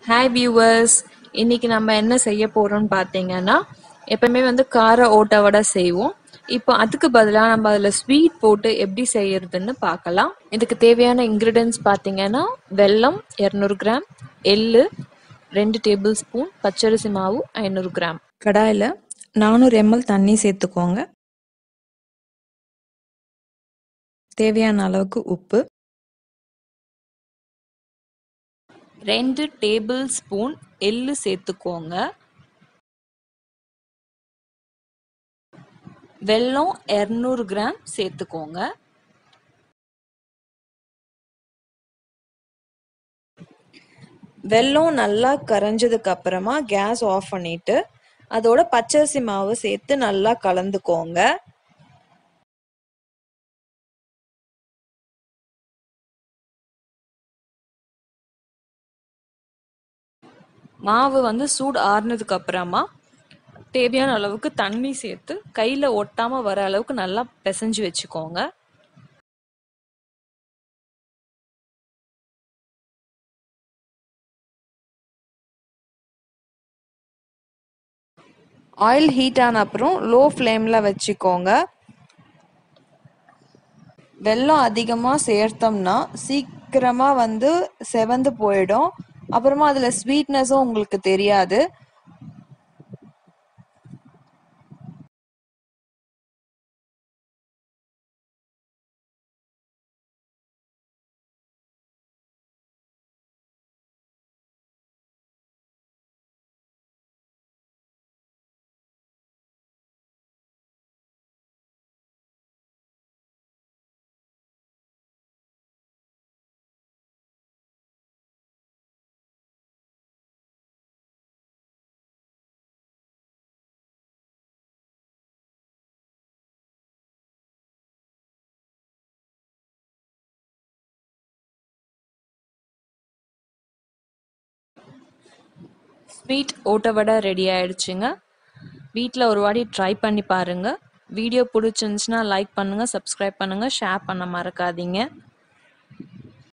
hi viewers இன்னைக்கு நம்ம என்ன செய்ய போறோம்னு பார்த்தீங்கன்னா எப்பவுமே வந்து கார ஓட்ட வடை செய்வோம் இப்போ அதுக்கு பதிலாக நம்ம அதில் ஸ்வீட் போட்டு எப்படி செய்யறதுன்னு பார்க்கலாம் இதுக்கு தேவையான இன்க்ரீடியன்ஸ் பார்த்தீங்கன்னா வெல்லம் இரநூறு கிராம் எள்ளு ரெண்டு டேபிள் ஸ்பூன் பச்சரிசி மாவு ஐநூறு கிராம் கடாயில் நானூறு எம்எல் தண்ணி சேர்த்துக்கோங்க தேவையான அளவுக்கு உப்பு ரெண்டு டேபிள் ஸ்பூன் எள்ளு சேர்த்துக்கோங்க வெல்லம் இரநூறு கிராம் சேர்த்துக்கோங்க வெல்லம் நல்லா கரைஞ்சதுக்கு அப்புறமா கேஸ் ஆஃப் பண்ணிட்டு அதோட பச்சரிசி மாவு சேர்த்து நல்லா கலந்துக்கோங்க மாவு வந்து சூடு ஆறுனதுக்கு அப்புறமா தேவையான அளவுக்கு தண்ணி சேர்த்து கையில் ஒட்டாமல் வர அளவுக்கு நல்லா பிசைஞ்சு வச்சுக்கோங்க ஆயில் ஹீட் ஆன அப்புறம் லோ ஃப்ளேமில் வச்சுக்கோங்க வெல்லம் அதிகமாக சேர்த்தோம்னா சீக்கிரமாக வந்து செவந்து போயிடும் அப்புறமா அதில் ஸ்வீட்னஸும் உங்களுக்கு தெரியாது ஸ்வீட் ஓட்ட வடை ரெடி ஆயிடுச்சுங்க வீட்டில் ஒரு வாட்டி ட்ரை பண்ணி பாருங்கள் வீடியோ பிடிச்சிருந்துச்சுன்னா லைக் பண்ணுங்கள் சப்ஸ்கிரைப் பண்ணுங்கள் ஷேர் பண்ண மறக்காதீங்க